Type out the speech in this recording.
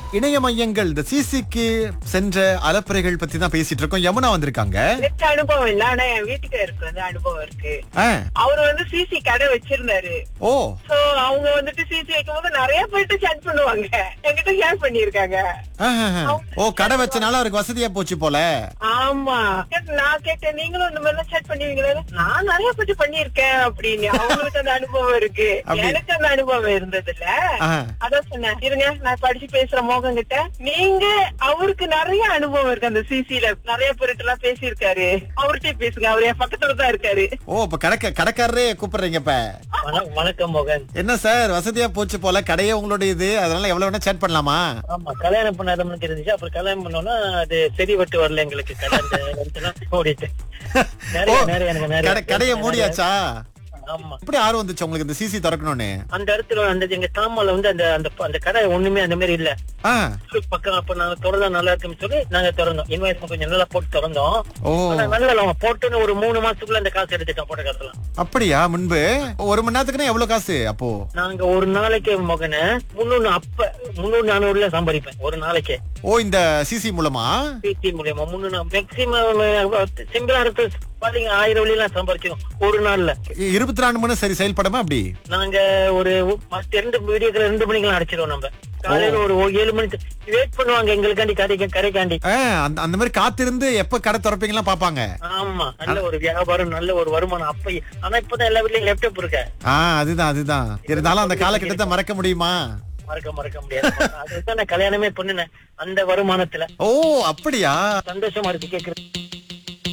இணைய மையங்கள் இந்த சிசிக்கு சென்ற அலப்பறைகள் பத்தி தான் பேசிட்டு இருக்கோம் யமுனா வந்திருக்காங்க எனக்கு அனுபவம் இல்ல ஆனா என் வீட்டுக்காருக்கு வந்து அனுபவம் இருக்கு ஆ, அவரு வந்து சிசி கடை வச்சிருந்தாரு ஓ சோ அவங்க வந்துட்டு சிசி வைக்கும் போது நிறைய பேர்ட்டு சேட் பண்ணுவாங்க என்கிட்ட ஷேர் பண்ணிருக்காங்க ஆஹாஹா. ஓ கடை வச்சனால அவருக்கு வசதியா போச்சு போல ஆமா கேட்டு நான் கேட்டேன் நீங்களும் இந்த மாதிரி சேட் பண்ணுவீங்களா நான் நிறைய பேர்ட்டு பண்ணிருக்கேன் அப்படின்னு அவங்களுக்கு அந்த அனுபவம் இருக்கு அப்படி- எனக்கு அந்த அனுபவம் இருந்தது இல்ல ஆஹா. அதான் சொன்னேன் இருங்க நான் படிச்சு பேசுற மோகன் கிட்ட நீங்க அவருக்கு நிறைய அனுபவம் இருக்கு அந்த சிசில நிறைய பேர்கிட்ட எல்லாம் பேசியிருக்காரு அவர்கிட்ட பேசுங்க அவர் என் பக்கத்துல தான் இருக்காரு ஓ இப்ப கடக்க கடைக்காரரே கூப்பிடுறீங்க இப்ப வணக்கம் வணக்கம் மோகன் என்ன சார் வசதியா போச்சு போல கடையே உங்களுடைய இது அதனால எவ்வளவு வேணா சேட் பண்ணலாமா ஆமா கல்யாணம் பண்ணாதவனுக்கு இருந்துச்சு அப்புறம் கல்யாணம் பண்ணோம்னா அது சரி வட்டு வரல எங்களுக்கு கடை அந்த இடத்துல ஓடிட்டு ஓ, நிறைய நிறைய எனக்கு நிறைய கடை கடைய மூடியாச்சா ஆமா எப்படி ஆர்வம் வந்துச்சு உங்களுக்கு இந்த சிசி திறக்கணும்னு அந்த இடத்துல அந்த எங்க தாமால வந்து அந்த அந்த அந்த கடை ஒண்ணுமே அந்த மாதிரி இல்ல ஆ பக்கம் அப்ப நாங்க திறந்தா நல்லா இருக்குன்னு சொல்லி நாங்க திறந்தோம் இன்வாய்ஸ் கொஞ்சம் நல்லா போட்டு திறந்தோம் ஓ ஆனா நல்ல லாபம். போட்டுன்னு ஒரு மூணு மாசத்துக்குள்ள அந்த காசு எடுத்துட்டோம் போட்ட காசுலாம் அப்படியா முன்பு ஒரு மணி நேரத்துக்குன்னா எவ்வளவு காசு அப்போ நாங்க ஒரு நாளைக்கு மகனை முன்னூறு அப்ப முன்னூறு நானூறுல சம்பாதிப்பேன் ஒரு நாளைக்கு ஓ இந்த சிசி மூலமா பிடி மூலியமா முன்னூறு மேக்சிமம் சிம்பிளா இருக்கு பாத்தீங்க ஆயிரம் வழியெல்லாம் சம்பாதிச்சோம் ஒரு நாள்ல இ- இருபத்தி நாலு மணி சரி செயல்படுமா அப்படி நாங்க ஒரு மத்த ரெண்டு வீடியோக்கள் ரெண்டு மணிக்கெல்லாம் அடிச்சிருவோம் நம்ம காலையில ஒரு ஏழு மணிக்கு வெயிட் பண்ணுவாங்க எங்களுக்காண்டி கடைக்கு கரைக்காண்டி ஆ, அந்த அந்த மாதிரி காத்திருந்து எப்ப கடை திறப்பீங்களா பாப்பாங்க ஆமா நல்ல ஒரு வியாபாரம் நல்ல ஒரு வருமானம் அப்ப ஆனா இப்பதான் எல்லா வீட்லயும் லேப்டாப் இருக்க ஆ அதுதான் அதுதான் இருந்தாலும் அந்த காலகட்டத்தை மறக்க முடியுமா மறக்க மறக்க முடியாது அதுதான் நான் கல்யாணமே பண்ணினேன் அந்த வருமானத்துல ஓ அப்படியா சந்தோஷமா இருக்கு கேக்குறது